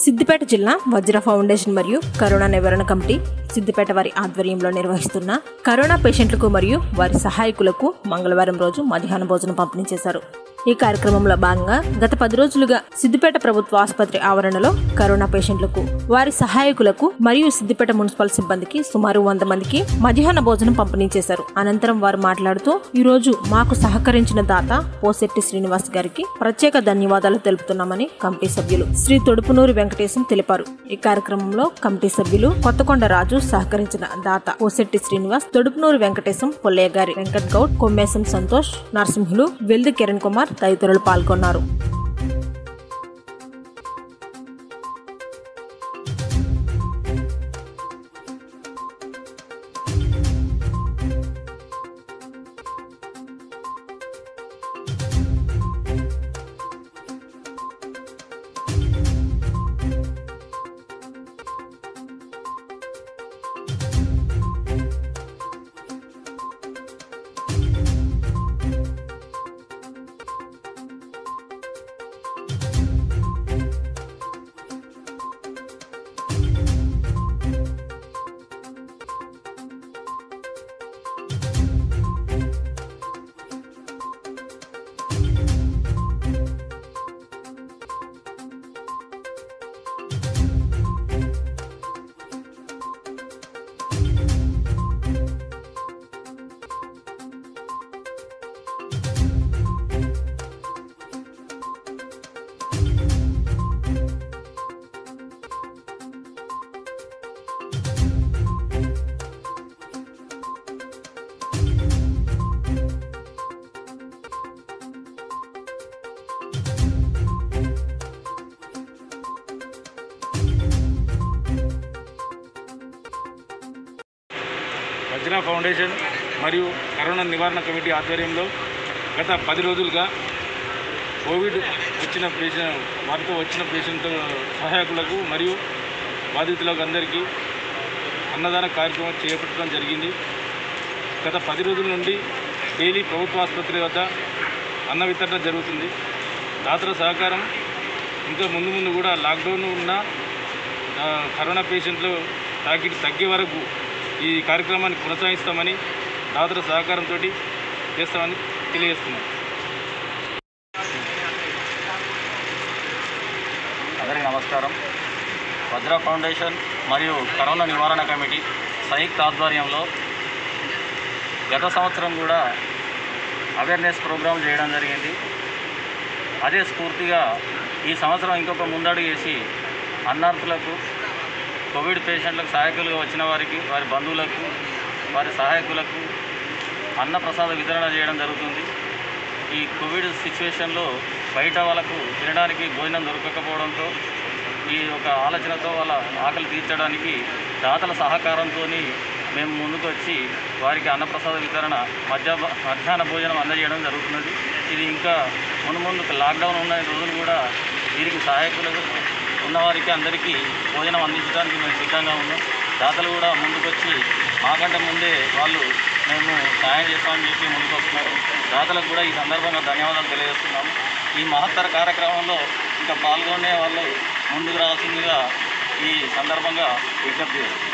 సిద్దిపేట జిల్లా వజ్ర ఫౌండేషన్ మరియు కరోనా నివారణ కమిటీ సిద్దిపేట వారి ఆధ్వర్యంలో నిర్వహిస్తున్న కరోనా పేషెంట్లకు మరియు వారి సహాయకులకు మంగళవారం రోజు మధ్యాహ్న భోజనం పంపిణీ చేశారు ఈ కార్యక్రమంలో భాగంగా గత పది రోజులుగా సిద్దిపేట ప్రభుత్వ ఆసుపత్రి ఆవరణలో కరోనా పేషెంట్లకు వారి సహాయకులకు మరియు సిద్దిపేట మున్సిపల్ సిబ్బందికి సుమారు వంద మందికి మధ్యాహ్న భోజనం పంపిణీ చేశారు అనంతరం వారు మాట్లాడుతూ ఈ రోజు మాకు సహకరించిన దాత పోసెట్టి శ్రీనివాస్ గారికి ప్రత్యేక ధన్యవాదాలు తెలుపుతున్నామని కమిటీ సభ్యులు శ్రీ తొడుపునూరి వెంకటేశం తెలిపారు ఈ కార్యక్రమంలో కమిటీ సభ్యులు కొత్తకొండ రాజు సహకరించిన దాత పోసెట్టి శ్రీనివాస్ తొడుపునూరి వెంకటేశం పొల్లయ్య గారి వెంకట్ గౌడ్ కొమ్మేశం సంతోష్ నరసింహులు వెల్ది కిరణ్ కుమార్ తదితరులు పాల్గొన్నారు వజ్ర ఫౌండేషన్ మరియు కరోనా నివారణ కమిటీ ఆధ్వర్యంలో గత పది రోజులుగా కోవిడ్ వచ్చిన పేషెంట్ వారితో వచ్చిన పేషెంట్ సహాయకులకు మరియు బాధితులకు అందరికీ అన్నదాన కార్యక్రమం చేపట్టడం జరిగింది గత పది రోజుల నుండి డైలీ ప్రభుత్వ ఆసుపత్రి వద్ద అన్న వితరణ జరుగుతుంది దాతల సహకారం ఇంకా ముందు ముందు కూడా లాక్డౌన్ ఉన్న ఆ, కరోనా పేషెంట్లు తాకిడి తగ్గే వరకు ఈ కార్యక్రమాన్ని కొనసాగిస్తామని దాతల సహకారంతో చేస్తామని తెలియజేస్తున్నాం అందరికీ నమస్కారం వజ్ర ఫౌండేషన్ మరియు కరోనా నివారణ కమిటీ సంయుక్త ఆధ్వర్యంలో గత సంవత్సరం కూడా అవేర్నెస్ ప్రోగ్రాం చేయడం జరిగింది అదే స్ఫూర్తిగా ఈ సంవత్సరం ఇంకొక ముందడుగు వేసి అన్నార్థులకు కోవిడ్ పేషెంట్లకు సహాయకులుగా వచ్చిన వారికి వారి బంధువులకు వారి సహాయకులకు అన్నప్రసాద వితరణ చేయడం జరుగుతుంది ఈ కోవిడ్ సిచ్యువేషన్లో బయట వాళ్ళకు తినడానికి భోజనం దొరకకపోవడంతో ఈ ఒక ఆలోచనతో వాళ్ళ ఆకలి తీర్చడానికి దాతల సహకారంతో మేము ముందుకు వచ్చి వారికి అన్నప్రసాద వితరణ మధ్య మధ్యాహ్న భోజనం అందజేయడం జరుగుతున్నది ఇది ఇంకా ముందు ముందుకు లాక్డౌన్ ఉన్న రోజులు కూడా వీరికి సహాయకులు ఉన్నవారికి అందరికీ భోజనం అందించడానికి మేము సిద్ధంగా ఉన్నాం దాతలు కూడా ముందుకు వచ్చి మాకంటే ముందే వాళ్ళు మేము సహాయం చేస్తామని చెప్పి ముందుకు వస్తున్నారు దాతలకు కూడా ఈ సందర్భంగా ధన్యవాదాలు తెలియజేస్తున్నాము ఈ మహత్తర కార్యక్రమంలో ఇంకా పాల్గొనే వాళ్ళు ముందుకు రావాల్సిందిగా ఈ సందర్భంగా విజ్ఞప్తి చేస్తున్నాం